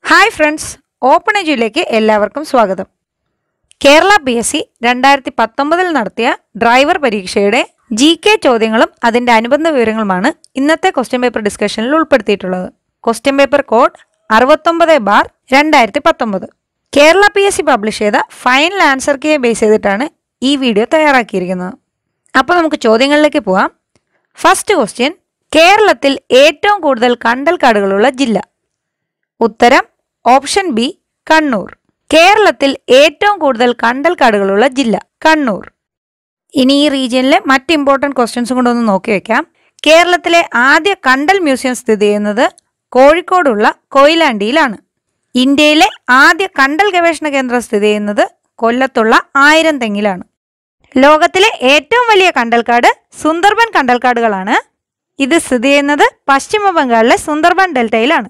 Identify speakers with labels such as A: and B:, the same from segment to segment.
A: hi friends open എജ്യൂലേക്ക് എല്ലാവർക്കും സ്വാഗതം Kerala P S C രണ്ടായിരത്തി പത്തൊമ്പതിൽ നടത്തിയ ഡ്രൈവർ പരീക്ഷയുടെ ജി കെ ചോദ്യങ്ങളും അതിൻ്റെ അനുബന്ധ വിവരങ്ങളുമാണ് ഇന്നത്തെ ക്വസ്റ്റ്യൻ പേപ്പർ ഡിസ്കഷനിൽ ഉൾപ്പെടുത്തിയിട്ടുള്ളത് ക്വസ്റ്റ്യൻ പേപ്പർ കോഡ് അറുപത്തൊമ്പത് ബാർ രണ്ടായിരത്തി പത്തൊമ്പത് Kerala P S C publish ചെയ്ത ഫൈനൽ ആൻസർ കീയെ ബേസ് ചെയ്തിട്ടാണ് ഈ വീഡിയോ തയ്യാറാക്കിയിരിക്കുന്നത് അപ്പോൾ നമുക്ക് ചോദ്യങ്ങളിലേക്ക് പോവാം ഫസ്റ്റ് ക്വസ്റ്റ്യൻ കേരളത്തിൽ ഏറ്റവും കൂടുതൽ കണ്ടൽക്കാടുകളുള്ള ജില്ല ഉത്തരം ഓപ്ഷൻ ബി കണ്ണൂർ കേരളത്തിൽ ഏറ്റവും കൂടുതൽ കണ്ടൽക്കാടുകളുള്ള ജില്ല കണ്ണൂർ ഇനി ഈ റീജിയനിലെ മറ്റ് ഇമ്പോർട്ടൻറ്റ് ക്വസ്റ്റ്യൻസും കൂടെ ഒന്ന് നോക്കി വെക്കാം കേരളത്തിലെ ആദ്യ കണ്ടൽ മ്യൂസിയം സ്ഥിതി ചെയ്യുന്നത് കോഴിക്കോടുള്ള കൊയിലാണ്ടിയിലാണ് ഇന്ത്യയിലെ ആദ്യ കണ്ടൽ ഗവേഷണ കേന്ദ്രം സ്ഥിതി ചെയ്യുന്നത് കൊല്ലത്തുള്ള ആയിരം തെങ്ങിലാണ് ലോകത്തിലെ ഏറ്റവും വലിയ കണ്ടൽക്കാട് സുന്ദർബൻ കണ്ടൽക്കാടുകളാണ് ഇത് സ്ഥിതി ചെയ്യുന്നത് പശ്ചിമ ബംഗാളിലെ സുന്ദർബൻ ഡെൽറ്റയിലാണ്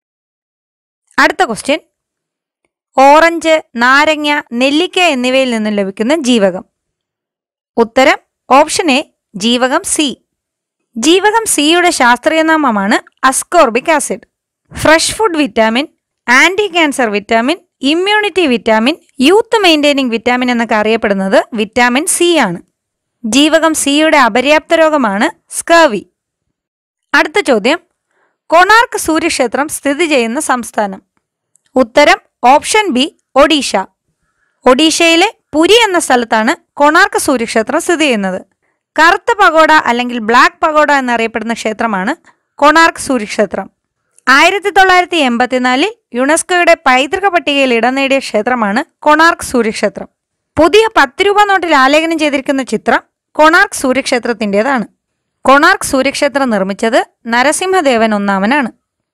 A: അടുത്ത ക്വസ്റ്റ്യൻ ഓറഞ്ച് നാരങ്ങ നെല്ലിക്ക എന്നിവയിൽ നിന്നും ലഭിക്കുന്ന ജീവകം ഉത്തരം ഓപ്ഷൻ എ ജീവകം സി ജീവകം സിയുടെ ശാസ്ത്രീയ നാമമാണ് ascorbic acid fresh food vitamin anti cancer vitamin immunity vitamin youth maintaining vitamin എന്നൊക്കെ അറിയപ്പെടുന്നത് വിറ്റാമിൻ സി ആണ് ജീവകം സിയുടെ അപര്യാപ്ത രോഗമാണ് സ്കർവി അടുത്ത ചോദ്യം കൊണാർക്ക് സൂര്യക്ഷേത്രം സ്ഥിതി ചെയ്യുന്ന സംസ്ഥാനം ഉത്തരം ഓപ്ഷൻ ബി ഒഡീഷ ഒഡീഷയിലെ പുരി എന്ന സ്ഥലത്താണ് കൊണാർക്ക് സൂര്യക്ഷേത്രം സ്ഥിതി ചെയ്യുന്നത് കറുത്ത പഗോഡ അല്ലെങ്കിൽ ബ്ലാക്ക് പഗോഡ എന്നറിയപ്പെടുന്ന ക്ഷേത്രമാണ് കൊണാർക്ക് സൂര്യക്ഷേത്രം ആയിരത്തി തൊള്ളായിരത്തി എൺപത്തിനാലിൽ യുനെസ്കോയുടെ പൈതൃക പട്ടികയിൽ ഇടം നേടിയ ക്ഷേത്രമാണ് കൊണാർക്ക് സൂര്യക്ഷേത്രം പുതിയ പത്ത് രൂപ നോട്ടിൽ ആലേഖനം ചെയ്തിരിക്കുന്ന ചിത്രം കൊണാർക്ക് സൂര്യക്ഷേത്രത്തിൻ്റെതാണ് കൊണാർക്ക് സൂര്യക്ഷേത്രം നിർമ്മിച്ചത് നരസിംഹദേവൻ ഒന്നാമനാണ്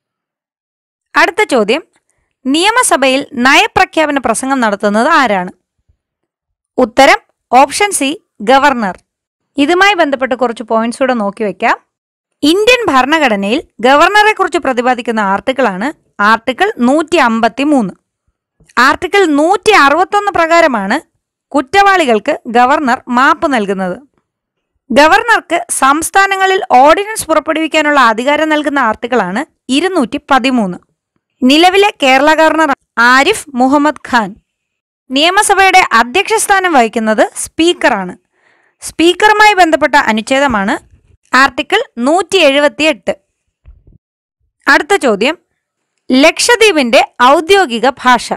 A: അടുത്ത ചോദ്യം നിയമസഭയിൽ നയപ്രഖ്യാപന പ്രസംഗം നടത്തുന്നത് ആരാണ് ഉത്തരം ഓപ്ഷൻ സി ഗവർണർ ഇതുമായി ബന്ധപ്പെട്ട് കുറച്ച് പോയിന്റ്സ് കൂടെ നോക്കി വെക്കാം ഇന്ത്യൻ ഭരണഘടനയിൽ ഗവർണറെ കുറിച്ച് പ്രതിപാദിക്കുന്ന ആർട്ടിക്കിളാണ് ആർട്ടിക്കിൾ നൂറ്റി അമ്പത്തി മൂന്ന് ആർട്ടിക്കിൾ നൂറ്റി അറുപത്തൊന്ന് പ്രകാരമാണ് കുറ്റവാളികൾക്ക് ഗവർണർ മാപ്പ് നൽകുന്നത് ഗവർണർക്ക് സംസ്ഥാനങ്ങളിൽ ഓർഡിനൻസ് പുറപ്പെടുവിക്കാനുള്ള അധികാരം നൽകുന്ന ആർട്ടിക്കിളാണ് ഇരുന്നൂറ്റി പതിമൂന്ന് നിലവിലെ കേരള ഗവർണർ ആരിഫ് മുഹമ്മദ് ഖാൻ നിയമസഭയുടെ അധ്യക്ഷസ്ഥാനം വഹിക്കുന്നത് സ്പീക്കറാണ് സ്പീക്കറുമായി ബന്ധപ്പെട്ട അനുച്ഛേദമാണ് ആർട്ടിക്കിൾ നൂറ്റി എഴുപത്തി എട്ട് അടുത്ത ചോദ്യം ലക്ഷദ്വീപിന്റെ ഔദ്യോഗിക ഭാഷ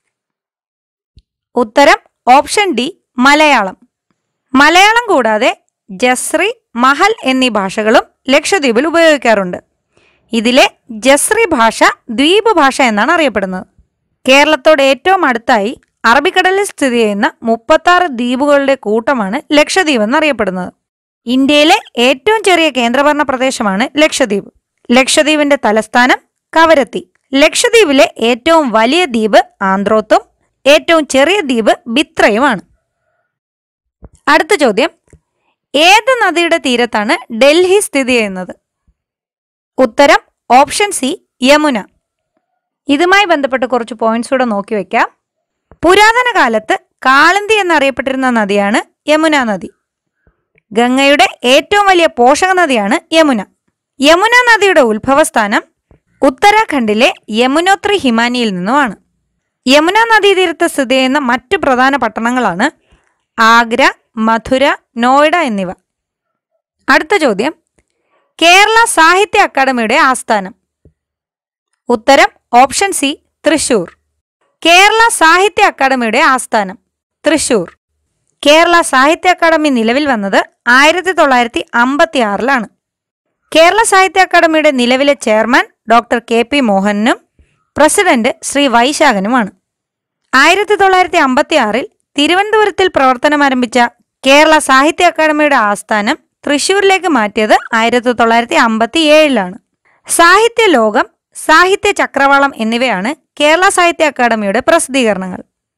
A: ഉത്തരം ഓപ്ഷൻ ഡി മലയാളം മലയാളം കൂടാതെ ജസ്രി മഹൽ എന്നീ ഭാഷകളും ലക്ഷദ്വീപിൽ ഉപയോഗിക്കാറുണ്ട് ഇതിലെ ജസ്രി ഭാഷ ദ്വീപ് ഭാഷ എന്നാണ് അറിയപ്പെടുന്നത് കേരളത്തോട് ഏറ്റവും അടുത്തായി അറബിക്കടലിൽ സ്ഥിതി ചെയ്യുന്ന മുപ്പത്താറ് ദ്വീപുകളുടെ കൂട്ടമാണ് ലക്ഷദ്വീപ് എന്നറിയപ്പെടുന്നത് ഇന്ത്യയിലെ ഏറ്റവും ചെറിയ കേന്ദ്രഭരണ പ്രദേശമാണ് ലക്ഷദ്വീപ് ലക്ഷദ്വീപിന്റെ തലസ്ഥാനം കവരത്തി ലക്ഷദ്വീപിലെ ഏറ്റവും വലിയ ദ്വീപ് ആന്ത്രോത്തും ഏറ്റവും ചെറിയ ദ്വീപ് ബിത്രയുമാണ് അടുത്ത ചോദ്യം ഏത് നദിയുടെ തീരത്താണ് ഡൽഹി സ്ഥിതി ചെയ്യുന്നത് ഉത്തരം ഓപ്ഷൻ സി യമുന ഇതുമായി ബന്ധപ്പെട്ട് കുറച്ച് പോയിന്റ്സ് കൂടെ നോക്കി വെക്കാം പുരാതന കാലത്ത് കാളന്തി എന്നറിയപ്പെട്ടിരുന്ന നദിയാണ് യമുന നദി ഗംഗയുടെ ഏറ്റവും വലിയ പോഷക നദിയാണ് യമുന യമുന നദിയുടെ ഉത്ഭവസ്ഥാനം ഉത്തരാഖണ്ഡിലെ യമുനോത്രി ഹിമാനിയിൽ നിന്നുമാണ് യമുന നദീതീരത്ത് സ്ഥിതി ചെയ്യുന്ന മറ്റു പ്രധാന പട്ടണങ്ങളാണ് ആഗ്ര മധുര നോയിഡ എന്നിവ അടുത്ത ചോദ്യം കേരള സാഹിത്യ അക്കാദമിയുടെ ആസ്ഥാനം ഉത്തരം ഓപ്ഷൻ സി തൃശൂർ കേരള സാഹിത്യ അക്കാദമിയുടെ ആസ്ഥാനം തൃശൂർ കേരള സാഹിത്യ അക്കാദമി നിലവിൽ വന്നത് ആയിരത്തി തൊള്ളായിരത്തി അമ്പത്തി ആറിലാണ് കേരള സാഹിത്യ അക്കാദമിയുടെ നിലവിലെ ചെയർമാൻ ഡോക്ടർ കെ പി മോഹനനും പ്രസിഡന്റ് ശ്രീ വൈശാഖനുമാണ് ആയിരത്തി തൊള്ളായിരത്തി അമ്പത്തി ആറിൽ തിരുവനന്തപുരത്തിൽ പ്രവർത്തനം ആരംഭിച്ച കേരള സാഹിത്യ അക്കാദമിയുടെ ആസ്ഥാനം തൃശൂരിലേക്ക് മാറ്റിയത് ആയിരത്തി തൊള്ളായിരത്തി അമ്പത്തി ഏഴിലാണ് സാഹിത്യ ലോകം സാഹിത്യ ചക്രവാളം എന്നിവയാണ് കേരള സാഹിത്യ അക്കാദമിയുടെ പ്രസിദ്ധീകരണങ്ങൾ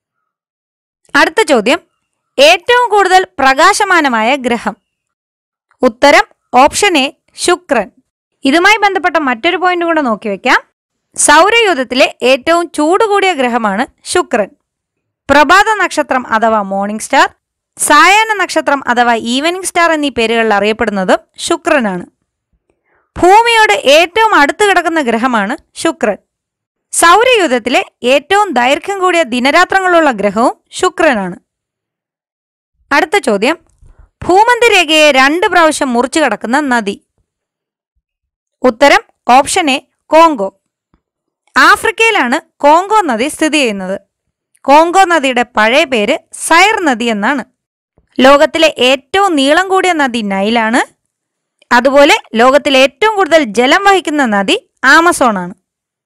A: അടുത്ത ചോദ്യം ഏറ്റവും കൂടുതൽ പ്രകാശമാനമായ ഗ്രഹം ഉത്തരം ഓപ്ഷൻ എ ശുക്രൻ ഇതുമായി ബന്ധപ്പെട്ട മറ്റൊരു പോയിന്റ് കൂടെ നോക്കി വെക്കാം സൗരയൂഥത്തിലെ ഏറ്റവും ചൂട് കൂടിയ ഗ്രഹമാണ് ശുക്രൻ പ്രഭാത നക്ഷത്രം അഥവാ മോർണിംഗ് സ്റ്റാർ സായാഹ്ന നക്ഷത്രം അഥവാ ഈവനിംഗ് സ്റ്റാർ എന്നീ പേരുകളിൽ അറിയപ്പെടുന്നതും ശുക്രനാണ് ഭൂമിയോട് ഏറ്റവും അടുത്ത് കിടക്കുന്ന ഗ്രഹമാണ് ശുക്രൻ സൗരയൂഥത്തിലെ ഏറ്റവും ദൈർഘ്യം കൂടിയ ദിനരാത്രങ്ങളുള്ള ഗ്രഹവും ശുക്രനാണ് അടുത്ത ചോദ്യം ഭൂമധ്യരേഖയെ രണ്ട് പ്രാവശ്യം മുറിച്ചു കടക്കുന്ന നദി ഉത്തരം ഓപ്ഷൻ എ കോങ്കോ ആഫ്രിക്കയിലാണ് കോങ്കോ നദി സ്ഥിതി ചെയ്യുന്നത് കോങ്കോ നദിയുടെ പഴയ പേര് സൈർ നദി എന്നാണ് ലോകത്തിലെ ഏറ്റവും നീളം കൂടിയ നദി നൈലാണ് അതുപോലെ ലോകത്തിലെ ഏറ്റവും കൂടുതൽ ജലം വഹിക്കുന്ന നദി ആമസോൺ ആണ്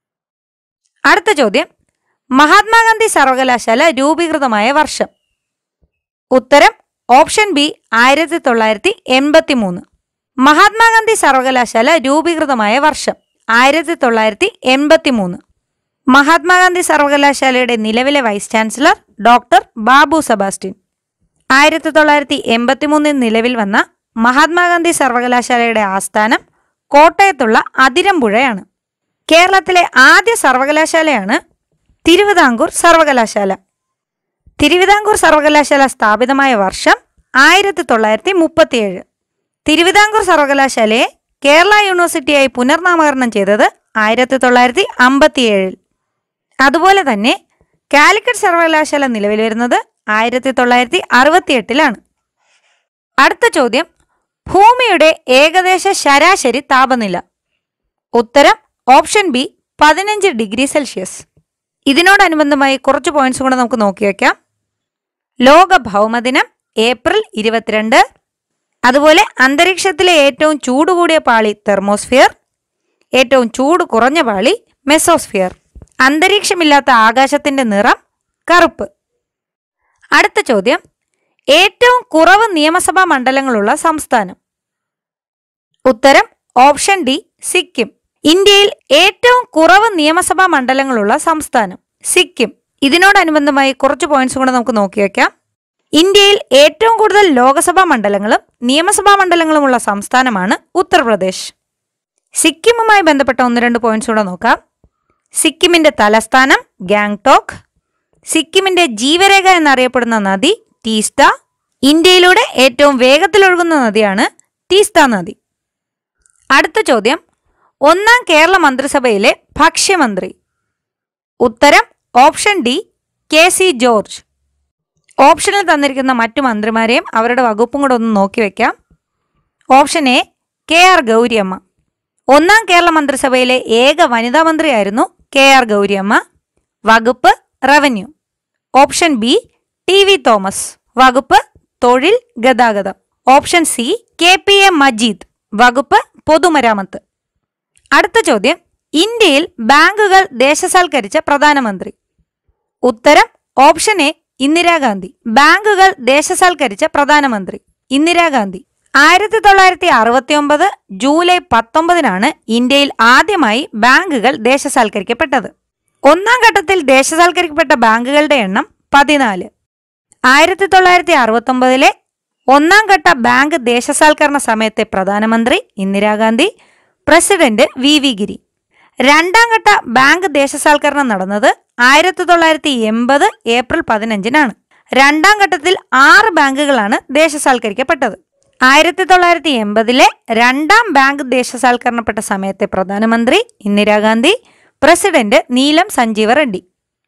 A: അടുത്ത ചോദ്യം മഹാത്മാഗാന്ധി സർവകലാശാല രൂപീകൃതമായ വർഷം ഉത്തരം ഓപ്ഷൻ ബി ആയിരത്തി തൊള്ളായിരത്തി എൺപത്തി മൂന്ന് മഹാത്മാഗാന്ധി സർവകലാശാല രൂപീകൃതമായ വർഷം ആയിരത്തി തൊള്ളായിരത്തി എൺപത്തി മൂന്ന് മഹാത്മാഗാന്ധി സർവകലാശാലയുടെ നിലവിലെ vice chancellor doctor Babu Sebastian ആയിരത്തി തൊള്ളായിരത്തി എൺപത്തി മൂന്നിൽ നിലവിൽ വന്ന മഹാത്മാഗാന്ധി സർവകലാശാലയുടെ ആസ്ഥാനം കോട്ടയത്തുള്ള അതിരമ്പുഴയാണ് കേരളത്തിലെ ആദ്യ സർവകലാശാലയാണ് തിരുവിതാംകൂർ സർവകലാശാല തിരുവിതാംകൂർ സർവകലാശാല സ്ഥാപിതമായ വർഷം ആയിരത്തി തൊള്ളായിരത്തി മുപ്പത്തിയേഴ് തിരുവിതാംകൂർ സർവകലാശാലയെ കേരള യൂണിവേഴ്സിറ്റിയായി പുനർനാമകരണം ചെയ്തത് ആയിരത്തി തൊള്ളായിരത്തി അമ്പത്തിയേഴിൽ അതുപോലെ തന്നെ കാലിക്കറ്റ് സർവകലാശാല നിലവിൽ വരുന്നത് ആയിരത്തി തൊള്ളായിരത്തി അറുപത്തിയെട്ടിലാണ് അടുത്ത ചോദ്യം ഭൂമിയുടെ ഏകദേശ ശരാശരി താപനില ഉത്തരം ഓപ്ഷൻ ബി പതിനഞ്ച് ഡിഗ്രി സെൽഷ്യസ് ഇതിനോടനുബന്ധമായി കുറച്ച് പോയിന്റ്സ് കൂടെ നമുക്ക് നോക്കി വയ്ക്കാം ലോക ഭൗമദിനം ഏപ്രിൽ ഇരുപത്തിരണ്ട് അതുപോലെ അന്തരീക്ഷത്തിലെ ഏറ്റവും ചൂട് കൂടിയ പാളി തെർമോസ്ഫിയർ ഏറ്റവും ചൂട് കുറഞ്ഞ പാളി മെസോസ്ഫിയർ അന്തരീക്ഷമില്ലാത്ത ആകാശത്തിന്റെ നിറം കറുപ്പ് അടുത്ത ചോദ്യം ഏറ്റവും കുറവ് നിയമസഭാ മണ്ഡലങ്ങളുള്ള സംസ്ഥാനം ഉത്തരം ഓപ്ഷൻ ഡി സിക്കിം ഇന്ത്യയിൽ ഏറ്റവും കുറവ് നിയമസഭാ മണ്ഡലങ്ങളുള്ള സംസ്ഥാനം സിക്കിം ഇതിനോടനുബന്ധമായി കുറച്ച് പോയിന്റ്സ് കൂടെ നമുക്ക് നോക്കി വയ്ക്കാം ഇന്ത്യയിൽ ഏറ്റവും കൂടുതൽ ലോകസഭാ മണ്ഡലങ്ങളും നിയമസഭാ മണ്ഡലങ്ങളുമുള്ള സംസ്ഥാനമാണ് ഉത്തർപ്രദേശ് സിക്കിമുമായി ബന്ധപ്പെട്ട ഒന്ന് രണ്ട് പോയിന്റ്സ് കൂടെ നോക്കാം സിക്കിമിന്റെ തലസ്ഥാനം ഗാങ്ടോക്ക് സിക്കിമിന്റെ ജീവരേഖ എന്നറിയപ്പെടുന്ന നദി ടീസ്റ്റ ഇന്ത്യയിലൂടെ ഏറ്റവും വേഗത്തിലൊഴുകുന്ന നദിയാണ് ടീസ്ത നദി അടുത്ത ചോദ്യം ഒന്നാം കേരള മന്ത്രിസഭയിലെ ഭക്ഷ്യമന്ത്രി ഉത്തരം option D K C George ഓപ്ഷനിൽ തന്നിരിക്കുന്ന മറ്റു മന്ത്രിമാരെയും അവരുടെ വകുപ്പും കൂടെ ഒന്ന് നോക്കി വെക്കാം option A K R Gauriamma ഒന്നാം കേരള മന്ത്രിസഭയിലെ ഏക വനിതാ മന്ത്രിയായിരുന്നു കെ ആർ ഗൗരിയമ്മ വകുപ്പ് revenue option B T V Thomas വകുപ്പ് തൊഴിൽ ഗതാഗതം option C K P A Majeed വകുപ്പ് പൊതുമരാമത്ത് അടുത്ത ചോദ്യം ഇന്ത്യയിൽ ബാങ്കുകൾ ദേശസാൽക്കരിച്ച പ്രധാനമന്ത്രി ഉത്തരം ഓപ്ഷൻ എ ഇന്ദിരാഗാന്ധി ബാങ്കുകൾ ദേശസാൽക്കരിച്ച പ്രധാനമന്ത്രി ഇന്ദിരാഗാന്ധി ആയിരത്തി തൊള്ളായിരത്തി അറുപത്തി ഒമ്പത് ജൂലൈ പത്തൊമ്പതിനാണ് ഇന്ത്യയിൽ ആദ്യമായി ബാങ്കുകൾ ദേശസാൽക്കരിക്കപ്പെട്ടത് ഒന്നാം ഘട്ടത്തിൽ ദേശസാൽക്കരിക്കപ്പെട്ട ബാങ്കുകളുടെ എണ്ണം പതിനാല് ആയിരത്തി തൊള്ളായിരത്തി അറുപത്തി ഒമ്പതിലെ ഒന്നാം ഘട്ട ബാങ്ക് ദേശസാൽക്കരണ സമയത്തെ പ്രധാനമന്ത്രി Indira Gandhi president V V Giri രണ്ടാം ഘട്ട ബാങ്ക് ദേശസാൽക്കരണം നടന്നത് ആയിരത്തി തൊള്ളായിരത്തി എൺപത് ഏപ്രിൽ പതിനഞ്ചിനാണ് രണ്ടാം ഘട്ടത്തിൽ ആറ് ബാങ്കുകളാണ് ദേശസാൽക്കരിക്കപ്പെട്ടത് ആയിരത്തി തൊള്ളായിരത്തി എൺപതിലെ രണ്ടാം ബാങ്ക് ദേശസാൽക്കരണപ്പെട്ട സമയത്തെ പ്രധാനമന്ത്രി ഇന്ദിരാഗാന്ധി പ്രസിഡന്റ് നീലം സഞ്ജീവ റെഡ്ഡി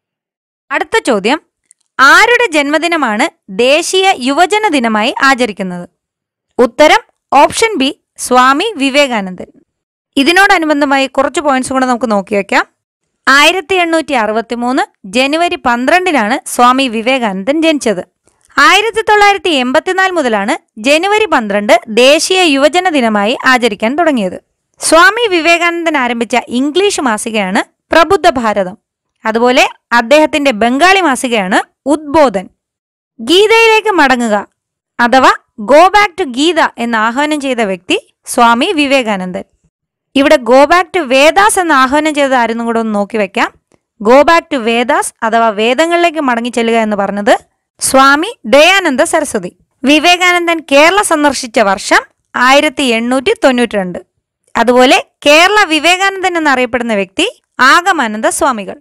A: അടുത്ത ചോദ്യം ആരുടെ ജന്മദിനമാണ് ദേശീയ യുവജന ദിനമായി ആചരിക്കുന്നത് ഉത്തരം ഓപ്ഷൻ ബി സ്വാമി വിവേകാനന്ദൻ ഇതിനോടനുബന്ധമായി കുറച്ച് പോയിന്റ്സ് കൂടെ നമുക്ക് നോക്കി വയ്ക്കാം ആയിരത്തി എണ്ണൂറ്റി അറുപത്തി മൂന്ന് ജനുവരി പന്ത്രണ്ടിനാണ് സ്വാമി വിവേകാനന്ദൻ ജനിച്ചത് ആയിരത്തി തൊള്ളായിരത്തി എൺപത്തിനാല് മുതലാണ് ജനുവരി പന്ത്രണ്ട് ദേശീയ യുവജന ദിനമായി ആചരിക്കാൻ തുടങ്ങിയത് സ്വാമി വിവേകാനന്ദൻ ആരംഭിച്ച ഇംഗ്ലീഷ് മാസികയാണ് പ്രബുദ്ധ ഭാരതം അതുപോലെ അദ്ദേഹത്തിന്റെ ബംഗാളി മാസികയാണ് ഉദ്ബോധൻ ഗീതയിലേക്ക് മടങ്ങുക അഥവാ ഗോ ബാക്ക് ടു ഗീത എന്ന് ആഹ്വാനം ചെയ്ത വ്യക്തി സ്വാമി വിവേകാനന്ദൻ ഇവിടെ ഗോ ബാക്ക് ടു വേദാസ് എന്ന് ആഹ്വാനം ചെയ്തത് ആരെന്നും കൂടെ ഒന്ന് നോക്കി വെക്കാം ഗോ ബാക്ക് ടു വേദാസ് അഥവാ വേദങ്ങളിലേക്ക് മടങ്ങി ചെല്ലുക എന്ന് പറഞ്ഞത് സ്വാമി ദയാനന്ദ സരസ്വതി വിവേകാനന്ദൻ കേരള സന്ദർശിച്ച വർഷം ആയിരത്തി എണ്ണൂറ്റി തൊണ്ണൂറ്റി രണ്ട് അതുപോലെ കേരള വിവേകാനന്ദൻ എന്നറിയപ്പെടുന്ന വ്യക്തി ആഗമാനന്ദ സ്വാമികൾ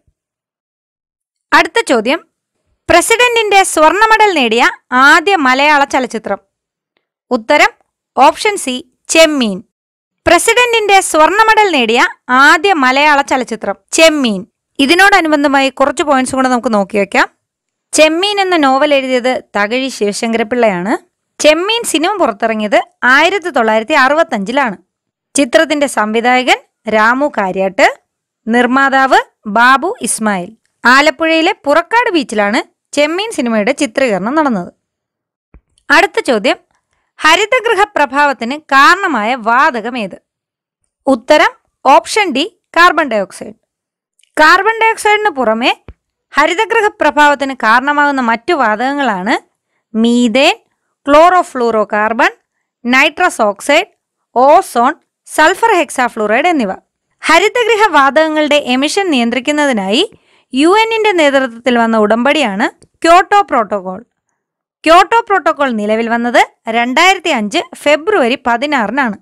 A: അടുത്ത ചോദ്യം പ്രസിഡന്റിന്റെ സ്വർണ്ണ മെഡൽ നേടിയ ആദ്യ മലയാള ചലച്ചിത്രം ഉത്തരം ഓപ്ഷൻ സി ചെമ്മീൻ പ്രസിഡന്റിന്റെ സ്വർണ്ണ മെഡൽ നേടിയ ആദ്യ മലയാള ചലച്ചിത്രം ചെമ്മീൻ ഇതിനോടനുബന്ധമായി കുറച്ച് പോയിന്റ്സ് കൂടെ നമുക്ക് നോക്കി വയ്ക്കാം ചെമ്മീൻ എന്ന നോവൽ എഴുതിയത് തകഴി ശിവശങ്കരപിള്ളയാണ് ചെമ്മീൻ സിനിമ പുറത്തിറങ്ങിയത് ആയിരത്തി തൊള്ളായിരത്തി അറുപത്തഞ്ചിലാണ് ചിത്രത്തിന്റെ സംവിധായകൻ രാമു കാര്യാട്ട് നിർമ്മാതാവ് ബാബു ഇസ്മായിൽ ആലപ്പുഴയിലെ പുറക്കാട് ബീച്ചിലാണ് ചെമ്മീൻ സിനിമയുടെ ചിത്രീകരണം നടന്നത് അടുത്ത ചോദ്യം ഹരിതഗൃഹ പ്രഭാവത്തിന് കാരണമായ വാതകം ഏത് ഉത്തരം option D carbon dioxide carbon ഡയോക്സൈഡിന് പുറമെ ഹരിതഗൃഹ പ്രഭാവത്തിന് കാരണമാകുന്ന മറ്റു വാതകങ്ങളാണ് methane chlorofluorocarbon nitrous oxide ozone sulphur hexafluoride എന്നിവ ഹരിതഗൃഹ വാതകങ്ങളുടെ എമിഷൻ നിയന്ത്രിക്കുന്നതിനായി യു എന്നിന്റെ നേതൃത്വത്തിൽ വന്ന ഉടമ്പടിയാണ് ക്യോട്ടോ പ്രോട്ടോകോൾ ക്യോട്ടോ പ്രോട്ടോകോൾ നിലവിൽ വന്നത് രണ്ടായിരത്തി അഞ്ച് ഫെബ്രുവരി പതിനാറിനാണ്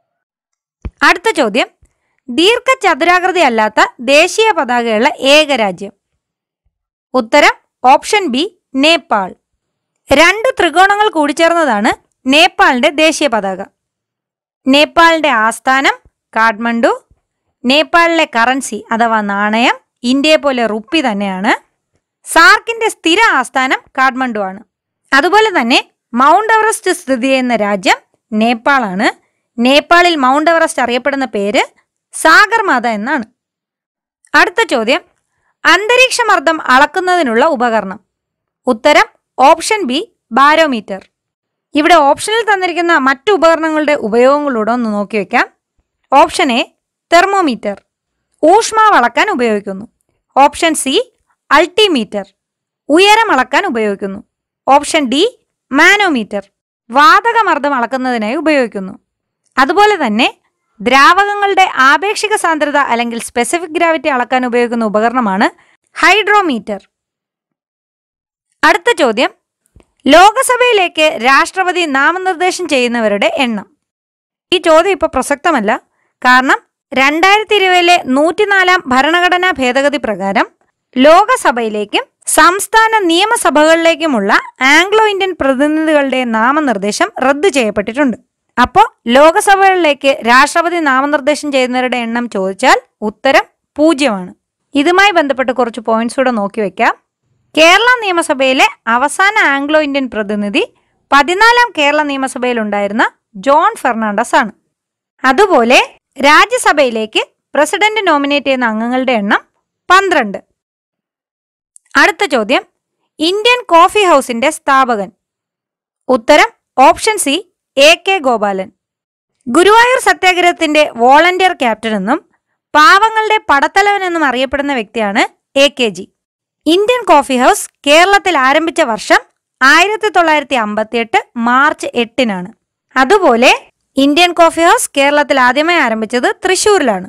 A: അടുത്ത ചോദ്യം ദീർഘചതുരാകൃതി അല്ലാത്ത ദേശീയ പതാകയുള്ള ഏക രാജ്യം ഉത്തരം ഓപ്ഷൻ ബി നേപ്പാൾ രണ്ട് ത്രികോണങ്ങൾ കൂടിച്ചേർന്നതാണ് നേപ്പാളിന്റെ ദേശീയ പതാക നേപ്പാളിന്റെ ആസ്ഥാനം കാഠ്മണ്ഡു നേപ്പാളിലെ കറൻസി അഥവാ നാണയം ഇന്ത്യയെ പോലെ റുപ്പി തന്നെയാണ് സാർക്കിന്റെ സ്ഥിര ആസ്ഥാനം കാഠ്മണ്ഡു ആണ് അതുപോലെ തന്നെ മൗണ്ട് എവറസ്റ്റ് സ്ഥിതി ചെയ്യുന്ന രാജ്യം നേപ്പാളാണ് നേപ്പാളിൽ മൗണ്ട് എവറസ്റ്റ് അറിയപ്പെടുന്ന പേര് സാഗർമാത എന്നാണ് അടുത്ത ചോദ്യം അന്തരീക്ഷമർദ്ദം അളക്കുന്നതിനുള്ള ഉപകരണം ഉത്തരം ഓപ്ഷൻ ബി ബാരോമീറ്റർ ഇവിടെ ഓപ്ഷനിൽ തന്നിരിക്കുന്ന മറ്റു ഉപകരണങ്ങളുടെ ഉപയോഗങ്ങളൂടെ ഒന്ന് നോക്കി വെക്കാം ഓപ്ഷൻ എ തെർമോമീറ്റർ ഊഷ്മാവ് അളക്കാൻ ഉപയോഗിക്കുന്നു ഓപ്ഷൻ സി അൾട്ടിമീറ്റർ ഉയരം അളക്കാൻ ഉപയോഗിക്കുന്നു ഓപ്ഷൻ ഡി മാനോമീറ്റർ വാതകമർദ്ദം അളക്കുന്നതിനായി ഉപയോഗിക്കുന്നു അതുപോലെ തന്നെ ദ്രാവകങ്ങളുടെ ആപേക്ഷിക സാന്ദ്രത അല്ലെങ്കിൽ സ്പെസിഫിക് ഗ്രാവിറ്റി അളക്കാൻ ഉപയോഗിക്കുന്ന ഉപകരണമാണ് ഹൈഡ്രോമീറ്റർ അടുത്ത ചോദ്യം ലോകസഭയിലേക്ക് രാഷ്ട്രപതി നാമനിർദ്ദേശം ചെയ്യുന്നവരുടെ എണ്ണം ഈ ചോദ്യം ഇപ്പോൾ പ്രസക്തമല്ല കാരണം രണ്ടായിരത്തി ഇരുപതിലെ നൂറ്റിനാലാം ഭരണഘടനാ ഭേദഗതി പ്രകാരം ലോകസഭയിലേക്കും സംസ്ഥാന നിയമസഭകളിലേക്കുമുള്ള ആംഗ്ലോ ഇന്ത്യൻ പ്രതിനിധികളുടെ നാമനിർദ്ദേശം റദ്ദു ചെയ്യപ്പെട്ടിട്ടുണ്ട് അപ്പോൾ ലോകസഭകളിലേക്ക് രാഷ്ട്രപതി നാമനിർദ്ദേശം ചെയ്യുന്നവരുടെ എണ്ണം ചോദിച്ചാൽ ഉത്തരം പൂജ്യമാണ് ഇതുമായി ബന്ധപ്പെട്ട് കുറച്ച് പോയിന്റ്സ് കൂടെ നോക്കി വെക്കാം കേരള നിയമസഭയിലെ അവസാന ആംഗ്ലോ ഇന്ത്യൻ പ്രതിനിധി പതിനാലാം കേരള നിയമസഭയിൽ ഉണ്ടായിരുന്ന ജോൺ ഫെർണാണ്ടസ് ആണ് അതുപോലെ രാജ്യസഭയിലേക്ക് പ്രസിഡന്റ് നോമിനേറ്റ് ചെയ്യുന്ന അംഗങ്ങളുടെ എണ്ണം പന്ത്രണ്ട് അടുത്ത ചോദ്യം ഇന്ത്യൻ കോഫി ഹൗസിന്റെ സ്ഥാപകൻ ഉത്തരം option C A K Gopalan Guruvayur സത്യാഗ്രഹത്തിന്റെ വോളണ്ടിയർ ക്യാപ്റ്റൻ എന്നും പാവങ്ങളുടെ പടത്തലവൻ എന്നും അറിയപ്പെടുന്ന വ്യക്തിയാണ് A K G Indian coffee house കേരളത്തിൽ ആരംഭിച്ച വർഷം ആയിരത്തി തൊള്ളായിരത്തി അമ്പത്തി എട്ട് മാർച്ച് എട്ടിനാണ് അതുപോലെ ഇന്ത്യൻ കോഫി ഹൗസ് കേരളത്തിൽ ആദ്യമായി ആരംഭിച്ചത് തൃശൂരിലാണ്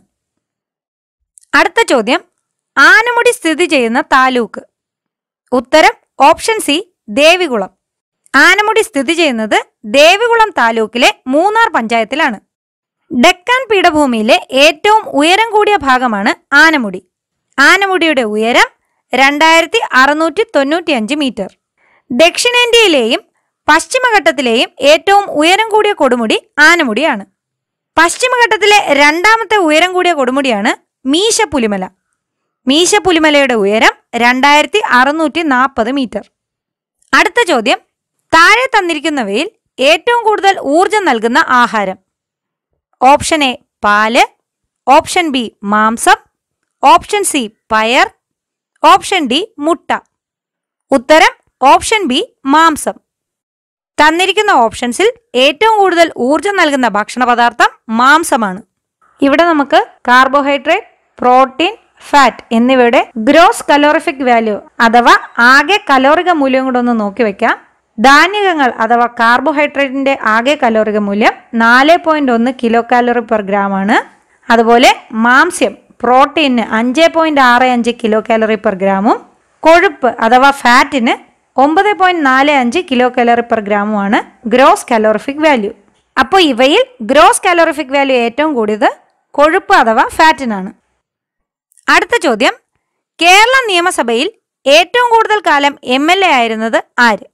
A: അടുത്ത ചോദ്യം ആനമുടി സ്ഥിതി ചെയ്യുന്ന താലൂക്ക് ഉത്തരം ഓപ്ഷൻ സി ദേവികുളം ആനമുടി സ്ഥിതി ചെയ്യുന്നത് ദേവികുളം താലൂക്കിലെ മൂന്നാർ പഞ്ചായത്തിലാണ് ഡെക്കാൻ പീഠഭൂമിയിലെ ഏറ്റവും ഉയരം കൂടിയ ഭാഗമാണ് ആനമുടി ആനമുടിയുടെ ഉയരം രണ്ടായിരത്തി അറുന്നൂറ്റി തൊണ്ണൂറ്റിയഞ്ച് മീറ്റർ ദക്ഷിണേന്ത്യയിലെയും പശ്ചിമഘട്ടത്തിലെയും ഏറ്റവും ഉയരം കൂടിയ കൊടുമുടി ആനമുടിയാണ് പശ്ചിമഘട്ടത്തിലെ രണ്ടാമത്തെ ഉയരം കൂടിയ കൊടുമുടിയാണ് മീശ പുലിമല മീശ പുലിമലയുടെ ഉയരം രണ്ടായിരത്തി അറുന്നൂറ്റി നാൽപ്പത് മീറ്റർ അടുത്ത ചോദ്യം താഴെ തന്നിരിക്കുന്നവയിൽ ഏറ്റവും കൂടുതൽ ഊർജം നൽകുന്ന ആഹാരം ഓപ്ഷൻ എ പാല് ഓപ്ഷൻ ബി മാംസം ഓപ്ഷൻ സി പയർ ഓപ്ഷൻ ഡി മുട്ട ഉത്തരം ഓപ്ഷൻ ബി മാംസം തന്നിരിക്കുന്ന ഓപ്ഷൻസിൽ ഏറ്റവും കൂടുതൽ ഊർജം നൽകുന്ന ഭക്ഷണ പദാർത്ഥം മാംസമാണ് ഇവിടെ നമുക്ക് കാർബോഹൈഡ്രേറ്റ് പ്രോട്ടീൻ ഫാറ്റ് എന്നിവയുടെ ഗ്രോസ് കലോറിഫിക് വാല്യൂ അഥവാ ആകെ കലോറിക മൂല്യം കൂടെ ഒന്ന് നോക്കി വെക്കാം ധാന്യകങ്ങൾ അഥവാ കാർബോഹൈഡ്രേറ്റിന്റെ ആകെ കലോറിക മൂല്യം നാല് പോയിന്റ് ഒന്ന് കിലോ കാലറി പെർ ഗ്രാം ആണ് അതുപോലെ മാംസ്യം പ്രോട്ടീന് അഞ്ച് പോയിന്റ് ആറ് അഞ്ച് കിലോ കാലറി പെർ ഗ്രാമും കൊഴുപ്പ് അഥവാ ഫാറ്റിന് ഒമ്പത് പോയിന്റ് നാല് അഞ്ച് കിലോ കാലറി പെർ ഗ്രാമുമാണ് ഗ്രോസ് കാലോറിഫിക് വാല്യൂ അപ്പോൾ ഇവയിൽ ഗ്രോസ് കാലോറിഫിക് വാല്യൂ ഏറ്റവും കൂടിയത് കൊഴുപ്പ് അഥവാ ഫാറ്റിനാണ് അടുത്ത ചോദ്യം കേരള നിയമസഭയിൽ ഏറ്റവും കൂടുതൽ കാലം എം എൽ എ ആയിരുന്നത് ആര്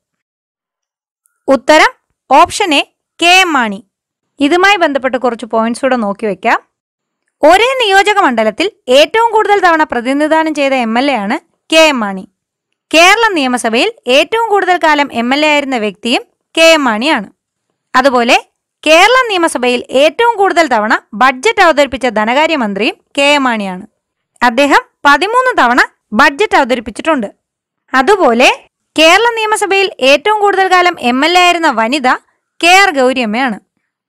A: ഉത്തരം option A K M Mani ഇതുമായി ബന്ധപ്പെട്ട് കുറച്ച് പോയിന്റ്സ് കൂടെ നോക്കി വെക്കാം ഒരേ നിയോജക മണ്ഡലത്തിൽ ഏറ്റവും കൂടുതൽ തവണ പ്രതിനിധാനം ചെയ്ത എം എൽ എ ആണ് കെ എം മാണി കേരള നിയമസഭയിൽ ഏറ്റവും കൂടുതൽ കാലം എം എൽ എ ആയിരുന്ന വ്യക്തിയും കെ എം മാണിയാണ് അതുപോലെ കേരള നിയമസഭയിൽ ഏറ്റവും കൂടുതൽ തവണ ബഡ്ജറ്റ് അവതരിപ്പിച്ച ധനകാര്യമന്ത്രിയും കെ എം മാണിയാണ് അദ്ദേഹം പതിമൂന്ന് തവണ ബഡ്ജറ്റ് അവതരിപ്പിച്ചിട്ടുണ്ട് അതുപോലെ കേരള നിയമസഭയിൽ ഏറ്റവും കൂടുതൽ കാലം എം എൽ എ ആയിരുന്ന വനിത കെ ആർ ഗൗരിയമ്മയാണ്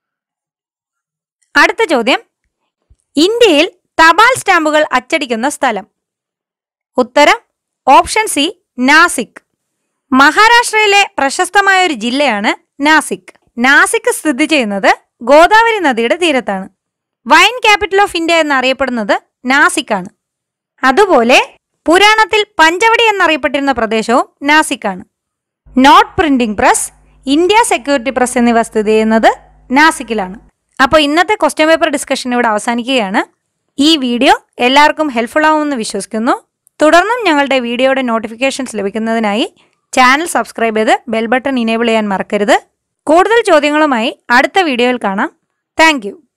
A: അടുത്ത ചോദ്യം ഇന്ത്യയിൽ തപാൽ സ്റ്റാമ്പുകൾ അച്ചടിക്കുന്ന സ്ഥലം ഉത്തരം ഓപ്ഷൻ സി നാസിക് മഹാരാഷ്ട്രയിലെ പ്രശസ്തമായ ഒരു ജില്ലയാണ് നാസിക് നാസിക് സ്ഥിതി ചെയ്യുന്നത് ഗോദാവരി നദിയുടെ തീരത്താണ് വൈൻ ക്യാപിറ്റൽ ഓഫ് ഇന്ത്യ എന്നറിയപ്പെടുന്നത് നാസിക് ആണ് അതുപോലെ പുരാണത്തിൽ പഞ്ചവടി എന്നറിയപ്പെട്ടിരുന്ന പ്രദേശവും നാസിക്കാണ് note printing press India security press എന്നിവ സ്ഥിതി ചെയ്യുന്നത് നാസിക്കിലാണ് അപ്പോൾ ഇന്നത്തെ ക്വസ്റ്റ്യൻ പേപ്പർ ഡിസ്കഷൻ ഇവിടെ അവസാനിക്കുകയാണ് ഈ വീഡിയോ എല്ലാവർക്കും ഹെൽപ്ഫുൾ ആവുമെന്ന് വിശ്വസിക്കുന്നു തുടർന്നും ഞങ്ങളുടെ വീഡിയോയുടെ നോട്ടിഫിക്കേഷൻസ് ലഭിക്കുന്നതിനായി ചാനൽ സബ്സ്ക്രൈബ് ചെയ്ത് ബെൽ ബട്ടൺ ഇനേബിൾ ചെയ്യാൻ മറക്കരുത് കൂടുതൽ ചോദ്യങ്ങളുമായി അടുത്ത വീഡിയോയിൽ കാണാം താങ്ക്